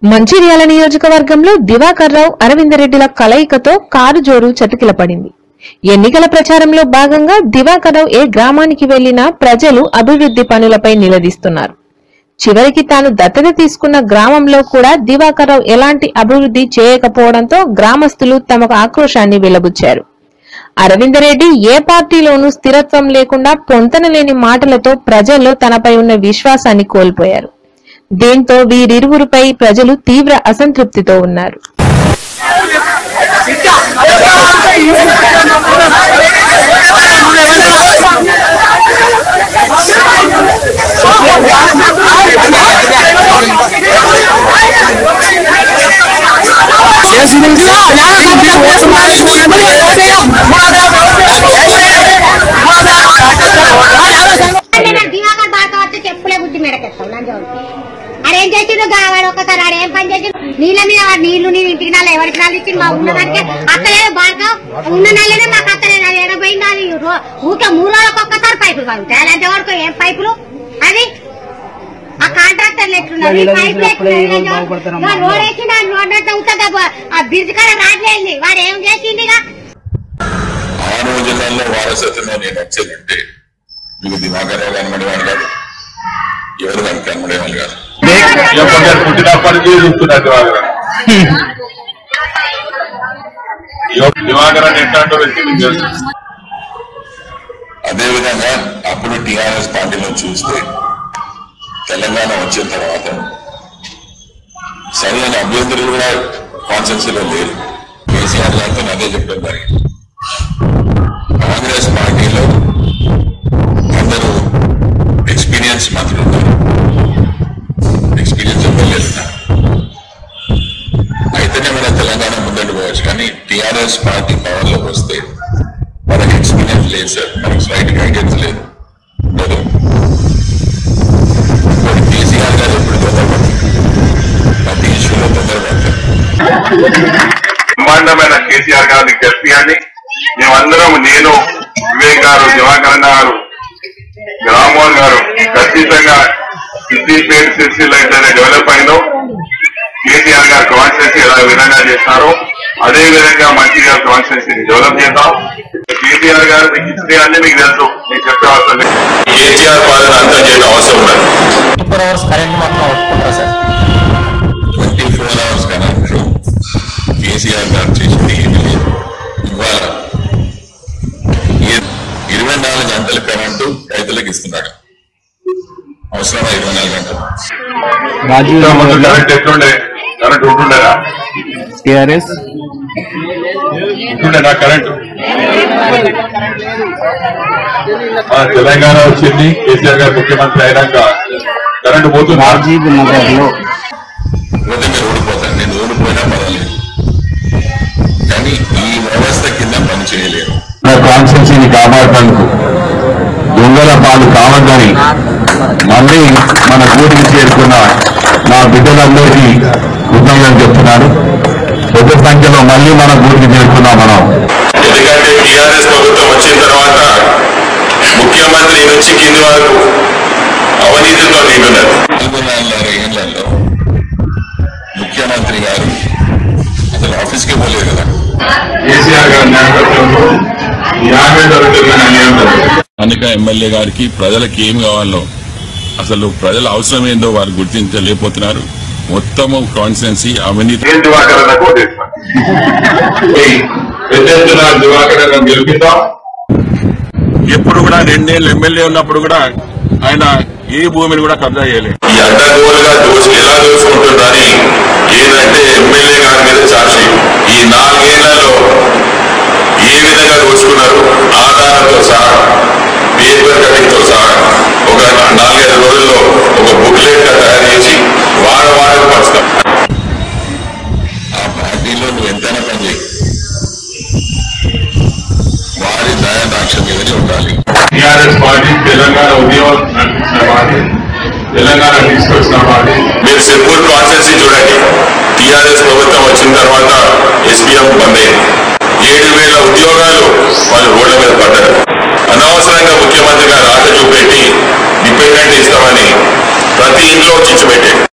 మంచిర్యాల నియోజకవర్గంలో దివాకర్ రావు అరవిందరెడ్డిల కలయికతో కారు జోరు చతికిలపడింది ఎన్నికల ప్రచారంలో భాగంగా దివాకర్ రావు ఏ గ్రామానికి వెళ్లినా ప్రజలు అభివృద్ధి పనులపై నిలదీస్తున్నారు చివరికి తాను దత్తత తీసుకున్న గ్రామంలో కూడా దివాకర్ రావు ఎలాంటి అభివృద్ధి చేయకపోవడంతో గ్రామస్తులు తమకు ఆక్రోశాన్ని వెళ్లబుచ్చారు అరవిందరెడ్డి ఏ పార్టీలోనూ స్థిరత్వం లేకుండా పొంతనలేని మాటలతో ప్రజల్లో తనపై ఉన్న విశ్వాసాన్ని కోల్పోయారు దీంతో వీరిరువురిపై ప్రజలు తీవ్ర అసంతృప్తితో ఉన్నారు నేను దివాకర్ బాగా వస్తే చెప్పులే బుద్ధి మెడకెత్తావు లంచం అరేం చేసిండు వాడు ఒక్కసారి ఆడు ఏం పని చేసిండు నీళ్ళ మీద వాడు నీళ్లు నీళ్ళు ఇంటికి నాళ్ళు ఎవరికి నాళ్ళు ఇచ్చిండు మా ఉన్నదానికి అత్తలేదు బాగా ఉన్న నెలనే మాకు అత్తలేదు అది ఎడబోయింది అది రో- ఊకే మూడు రోజులకు ఒక్కసారి పైపులు కలుగుతాయి అలాంటి వరకు ఏం పైపులు అది ఆ కాంట్రాక్టర్లు ఎట్లున్నారు ఈ పైపులు ఎట్లున్నారు ఇక రోడ్ వేసిండు ఆ రోడ్ అవుతుంది ఆ బ్రిడ్జ్ కాడ రాట్లేదు వాడు ఏం చేసిండు ఇక ఆ రోజులలో వారసత్వంలో నేను వచ్చేదంటే మీకు దివాకరావు కనబడేవాడు కాదు ఎవరు దానికి కనబడేవాళ్ళు కాదు కొందరు పుట్టినప్పటి నుంచి చూస్తున్నారు దివాకరన్ దివాకరన్ ఎట్లాంటి వ్యక్తి మీకు తెలుసు అదేవిధంగా అప్పుడు టిఆర్ఎస్ పార్టీలో చూస్తే తెలంగాణ వచ్చిన తర్వాత సరైన అభ్యర్థులు కూడా కాన్సెన్సీలో లేరు కేసీఆర్ గారితో అదే చెప్పారు మరి కాంగ్రెస్ పార్టీలో అందరూ ఎక్స్పీరియన్స్ మంత్రులు ఉన్నారు ఎక్స్పీరియన్స్ ఇవ్వలేదు అయితేనే మన తెలంగాణ ముందండి పోవచ్చు కానీ టిఆర్ఎస్ పార్టీ పవర్ లోకి వస్తే మనకి ఎక్స్పీరియన్స్ లేదు సార్ మనకి రైట్ గైడెన్స్ లేదు లేదు మరి కేసీఆర్ గారు ఎప్పుడు తొందరపడతారు ప్రతి ఇష్యూలో తొందరపడతారు బ్రహ్మాండమైన కేసీఆర్ గారిని గెలిపియండి మేమందరం నేను వివేక్ గారు దివాకరన్ గారు రామ్మోహన్ గారు ఖచ్చితంగా సిద్దిపేట సిరిసిల్ల అయితే డెవలప్ అయిందో కేసీఆర్ గారు కాన్స్టిట్యూన్సీ ఎలా విధంగా చేస్తారో అదే విధంగా మంచిగా కాన్స్టిట్యూన్సీని డెవలప్ చేద్దాం కేసీఆర్ గారు మీకు ఇచ్చే అన్ని మీకు తెలుసు మీకు చెప్పే అవసరం లేదు కేసీఆర్ పాలన అంతం చేయడం అవసరం ఉన్నది ఫోర్ అవర్స్ కరెంట్ మొత్తం ఒప్పుకుంటారా sir twenty four hours current KCR గారు చేసింది ఏమీ లేదు ఇవాళ ఈ- ఇరవై నాలుగు గంటల కరెంటు రైతులకు ఇస్తున్నాడు అవసరమా ఇరవై నాలుగు గంటలు ఇంకా ముందు కరెంట్ ఎట్లుండే కరెంట్ ఉంటుండేనా టిఆర్ఎస్ ఉంటుండేనా కరెంట్ ఆ, తెలంగాణ వచ్చింది కేసీఆర్ గారు ముఖ్యమంత్రి అయినాక కరెంట్ పోతుంది రాజీవ్ నగర్ లో పోతే మీరు ఓడిపోతారు నేను ఓడిపోయినా పర్వాలేదు కానీ ఈ వ్యవస్థ కింద పని చేయలేరు నా కాన్స్టిట్యూన్సీని కాపాడటానికి దొంగల పాలు కావద్దని మళ్ళీ మన ఊరికి చేరుకున్న నా బిడ్డలందరికీ కృతజ్ఞతలు చెప్తున్నాను పెద్ద సంఖ్యలో మళ్ళీ మన ఊరికి చేరుకున్నాం మనం ఎందుకంటే టీఆర్ఎస్ ప్రభుత్వం వచ్చిన తర్వాత ముఖ్యమంత్రి నుంచి కింది వరకు అవినీతితో నిండున్నది నాలుగున్నర ఏళ్లలో ముఖ్యమంత్రి గారు అసలు ఆఫీస్కే పోలేదు కదా కేసీఆర్ గారి నాయకత్వంలో యాభై తరగతుల అన్యాయం జరుగుతుంది కనుక ఎమ్మెల్యే గారికి ప్రజలకు ఏం కావాలో అసలు ప్రజల అవసరం ఏందో వారు గుర్తించలేకపోతున్నారు మొత్తము కాన్స్టిట్యున్సీ అవినీతి నేను దివాకర్ అన్న కోటేస్తాను పెద్ద ఎత్తున దివాకర్ అన్న గెలిపిద్దాం ఎప్పుడు కూడా రెండేళ్ళు ఎమ్మెల్యే ఉన్నప్పుడు కూడా ఆయన ఏ భూమిని కూడా కబ్జా చేయలేదు ఈ అడ్డగోలుగా దోచి ఎలా దోచుకుంటుందని ఏదంటే ఎమ్మెల్యే గారి మీద చార్జీ ఈ నాలుగేళ్లలో ఏ విధంగా దోచుకున్నారు ఆధారంతో సహా పేపర్ కటింగ్ తో సహా ఒక నాలుగైదు రోజుల్లో ఒక బుక్లెట్ గా తయారు చేసి వాడ వాడకు పంచుతాం ఆ పార్టీలో నువ్వు ఎంతైనా పని చేయి వారి దయాదాక్ష మీదనే ఉండాలి టీఆర్ఎస్ పార్టీ తెలంగాణ ఉద్యమం నడిపించిన పార్టీ తెలంగాణ తీసుకొచ్చిన పార్టీ మీరు సింపుల్ కాన్స్టెన్సీ చూడండి టీఆర్ఎస్ ప్రభుత్వం వచ్చిన తర్వాత ఎస్పీఎం బంద్ అయింది ఏడు వేల ఉద్యోగాలు వాళ్ళు రోడ్ల మీద పడ్డారు అనవసరంగా ముఖ్యమంత్రి గారు ఆట చూపెట్టి డిపెండెంట్ ఇస్తామని ప్రతి ఇంట్లో చిచ్చు పెట్టాడు